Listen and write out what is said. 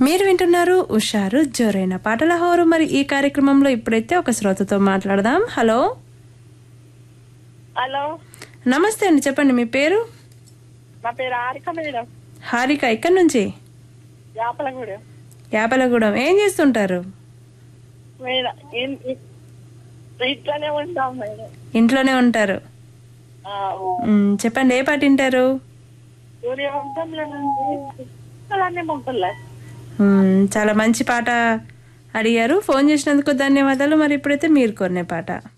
మీరు వింటున్నారు ఉషారు జోరైన పాటల హోరు మరి ఈ కార్యక్రమంలో ఇప్పుడైతే ఒక శ్రోతతో మాట్లాడదాం హలో హలో నమస్తే అండి చెప్పండి మీ పేరు నా పేరు ఆరిక మేడం హారిక ఎక్కడి నుంచి యాపలగూడెం యాపలగూడెం ఏం చేస్తుంటారు మేడం ఇన్- ఇ- ఇంట్లోనే ఉంటాం మేడం ఇంట్లోనే ఉంటారు ఆ, మ్, చెప్పండి ఏ పాట వింటారు సూర్యవంశంలో నుండి అలానే మొక్కలే మ్, చాలా మంచి పాట అడిగారు ఫోన్ చేసినందుకు ధన్యవాదాలు మరి ఇప్పుడైతే మీరు కొనే పాట